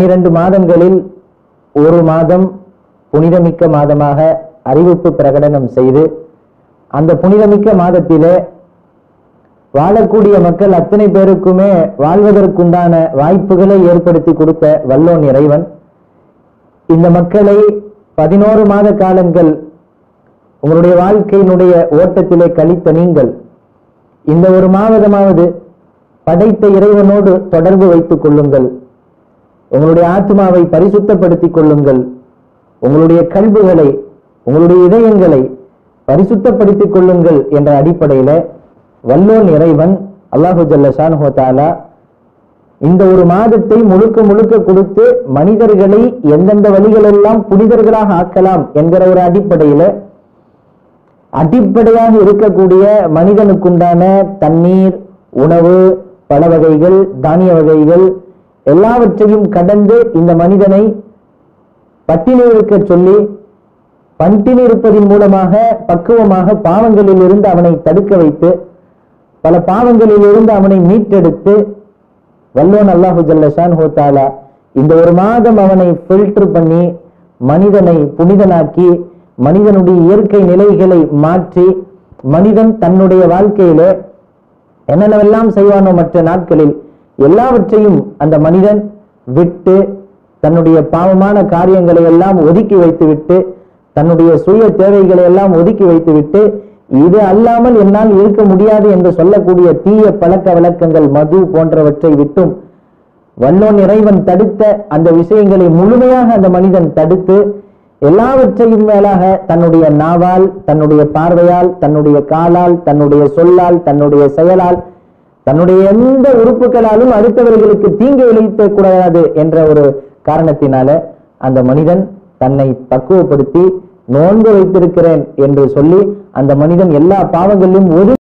இரண்டு மாதங்களில் ஒரு மாதம் புனிதமிக்க மாதமாக அறிவிப்பு பிரகடனம் செய்து அந்த புனிதமிக்க மாதத்திலே வாழக்கூடிய மக்கள் அத்தனை பேருக்குமே வாழ்வதற்குண்டான வாய்ப்புகளை ஏற்படுத்தி கொடுத்த வல்லோன் இறைவன் இந்த மக்களை பதினோரு மாத காலங்கள் உங்களுடைய வாழ்க்கையினுடைய ஓட்டத்திலே கழித்த நீங்கள் இந்த ஒரு மாதமாவது படைத்த இறைவனோடு தொடர்பு வைத்துக் கொள்ளுங்கள் உங்களுடைய ஆத்மாவை பரிசுத்தப்படுத்திக் கொள்ளுங்கள் உங்களுடைய கல்விகளை உங்களுடைய இதயங்களை பரிசுத்தப்படுத்திக் கொள்ளுங்கள் என்ற அடிப்படையில வல்லோன் இறைவன் அல்லாஹு ஜல்ல ஷானுஹு தஆலா இந்த ஒரு மாதத்தை முழுக்க முழுக்க கொடுத்து மனிதர்களை எந்தெந்த வழிகளெல்லாம் புனிதர்களாக ஆக்கலாம் என்கிற ஒரு அடிப்படையில அடிப்படையாக இருக்கக்கூடிய மனிதனுக்குண்டான தண்ணீர் உணவு பல வகைகள் தானிய வகைகள் எல்லாவற்றையும் கடந்து இந்த மனிதனை பட்டினி இருக்க சொல்லி பட்டினி இருப்பதின் மூலமாக பக்குவமாக பாவங்களில் இருந்து அவனை தடுக்க வைத்து பல பாவங்களில் இருந்து அவனை மீட்டெடுத்து வல்லோன் அல்லாஹு ஜல்லஷான் ஹோத்தாலா இந்த ஒரு மாதம் அவனை ஃபில்டர் பண்ணி மனிதனை புனிதனாக்கி மனிதனுடைய இயற்கை நிலைகளை மாற்றி மனிதன் தன்னுடைய வாழ்க்கையில என்னென்னவெல்லாம் செய்வானோ மற்ற நாட்களில் எல்லாவற்றையும் அந்த மனிதன் விட்டு தன்னுடைய பாவமான காரியங்களை எல்லாம் ஒதுக்கி வைத்துவிட்டு தன்னுடைய சுய தேவைகளை எல்லாம் ஒதுக்கி வைத்துவிட்டு இது அல்லாமல் என்னால் இருக்க முடியாது என்று சொல்லக்கூடிய தீய பழக்க வழக்கங்கள் மது போன்றவற்றை விட்டும் வல்லோன் இறைவன் தடுத்த அந்த விஷயங்களை முழுமையாக அந்த மனிதன் தடுத்து எல்லாவற்றையும் மேலாக தன்னுடைய நாவால் தன்னுடைய பார்வையால் தன்னுடைய காலால் தன்னுடைய சொல்லால் தன்னுடைய செயலால் தன்னுடைய எந்த உறுப்புகளாலும் அடுத்தவர்களுக்கு தீங்கு விளைவிக்க கூடாது என்ற ஒரு காரணத்தினால அந்த மனிதன் தன்னை பக்குவப்படுத்தி நோன்பு வைத்திருக்கிறேன் என்று சொல்லி அந்த மனிதன் எல்லா பாவங்களிலும் ஒரு